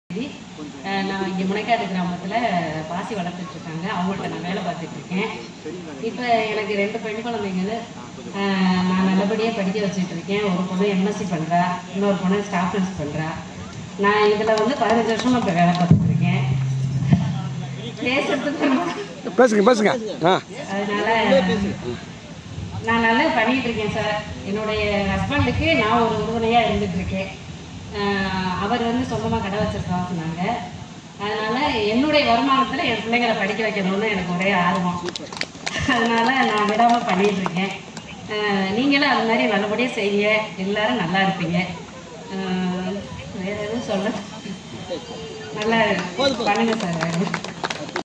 அஹ் நான் இங்கே முனைக்காடு கிராமத்தில் பாசி வளர்த்துட்டு இருக்காங்க அவங்கள்ட்ட நான் வேலை பார்த்துட்டு இருக்கேன் இப்போ எனக்கு ரெண்டு பெண் குழந்தைங்க அஹ் நான் நல்லபடியாக படிக்க வச்சுட்டு இருக்கேன் ஒரு பொண்ணு எம்எஸ்சி பண்ணுறா இன்னொரு பொண்ணு ஸ்டாஃப் நர்ஸ் பண்ணுறா நான் இதில் வந்து பதினஞ்சு வருஷமா இப்போ வேலை பார்த்துட்டு இருக்கேன் பேசுறதுக்கு பேசுங்க பேசுங்க ஆ அதனால நான் நல்லா பண்ணிட்டு இருக்கேன் சார் என்னுடைய ஹஸ்பண்டுக்கு நான் ஒரு உறுதுணையாக இருந்துட்டு இருக்கேன் ஆஹ் அவர் வந்து சொந்தமாக கடை வச்சிருக்கா சொன்னாங்க அதனால என்னுடைய வருமானத்தில் என் பிள்ளைங்களை படிக்க வைக்கணும்னு எனக்கு ஒரே ஆர்வம் அதனால நான் விடாமல் பண்ணிட்டு இருக்கேன் ஆஹ் நீங்களும் அது மாதிரி நல்லபடியாக செய்யுங்க எல்லாரும் நல்லா இருப்பீங்க ஆஹ் வேற எதுவும் சொல்ல நல்லா பண்ணுங்க சார் வேறு